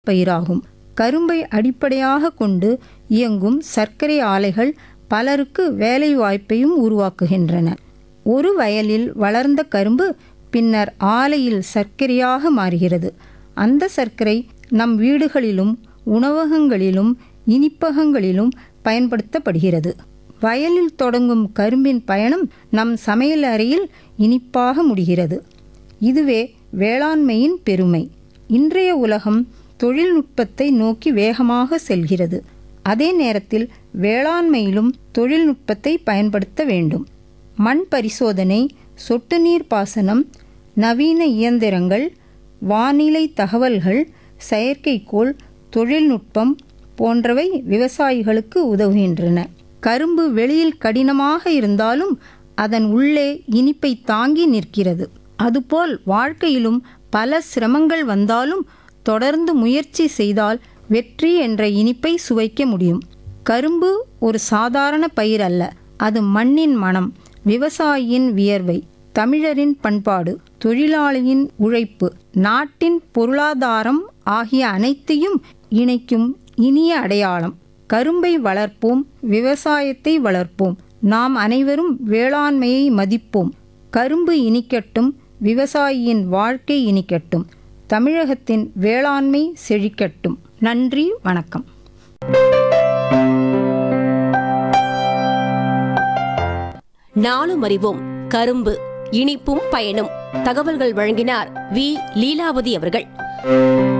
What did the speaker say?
பயிராகும் கரும்பை அடிப்படையாக கொண்டு இயங்கும் சர்க்கரை ஆலைகள் பலருக்கு வேலைவாய்ப்பையும் உருவாக்குகின்றன ஒரு வயலில் வளர்ந்த கரும்பு பின்னர் ஆலையில் சர்க்கரையாக மாறுகிறது அந்த சர்க்கரை நம் வீடுகளிலும் உணவகங்களிலும் இனிப்பகங்களிலும் பயன்படுத்தப்படுகிறது வயலில் தொடங்கும் கரும்பின் பயணம் நம் சமையல் அறையில் இனிப்பாக முடிகிறது இதுவே வேளாண்மையின் பெருமை இன்றைய உலகம் தொழில்நுட்பத்தை நோக்கி வேகமாக செல்கிறது அதே நேரத்தில் வேளாண்மையிலும் தொழில்நுட்பத்தை பயன்படுத்த வேண்டும் மண் பரிசோதனை சொட்டு நீர் பாசனம் நவீன இயந்திரங்கள் வானிலை தகவல்கள் செயற்கைக்கோள் தொழில்நுட்பம் போன்றவை விவசாயிகளுக்கு உதவுகின்றன கரும்பு வெளியில் கடினமாக இருந்தாலும் அதன் உள்ளே இனிப்பை தாங்கி நிற்கிறது அதுபோல் வாழ்க்கையிலும் பல சிரமங்கள் வந்தாலும் தொடர்ந்து முயற்சி செய்தால் வெற்றி என்ற இனிப்பை சுவைக்க முடியும் கரும்பு ஒரு சாதாரண பயிர் அல்ல அது மண்ணின் மனம் விவசாயியின் வியர்வை தமிழரின் பண்பாடு தொழிலாளியின் உழைப்பு நாட்டின் பொருளாதாரம் ஆகிய அனைத்தையும் இணைக்கும் இனிய அடையாளம் கரும்பை வளர்ப்போம் விவசாயத்தை வளர்ப்போம் நாம் அனைவரும் வேளாண்மையை மதிப்போம் கரும்பு இனிக்கட்டும் விவசாயியின் வாழ்க்கை இனிக்கட்டும் தமிழகத்தின் வேளாண்மை செழிக்கட்டும் நன்றி வணக்கம் நாளும் அறிவோம் கரும்பு இனிப்பும் பயனும் தகவல்கள் வழங்கினார் வி லீலாவதி அவர்கள்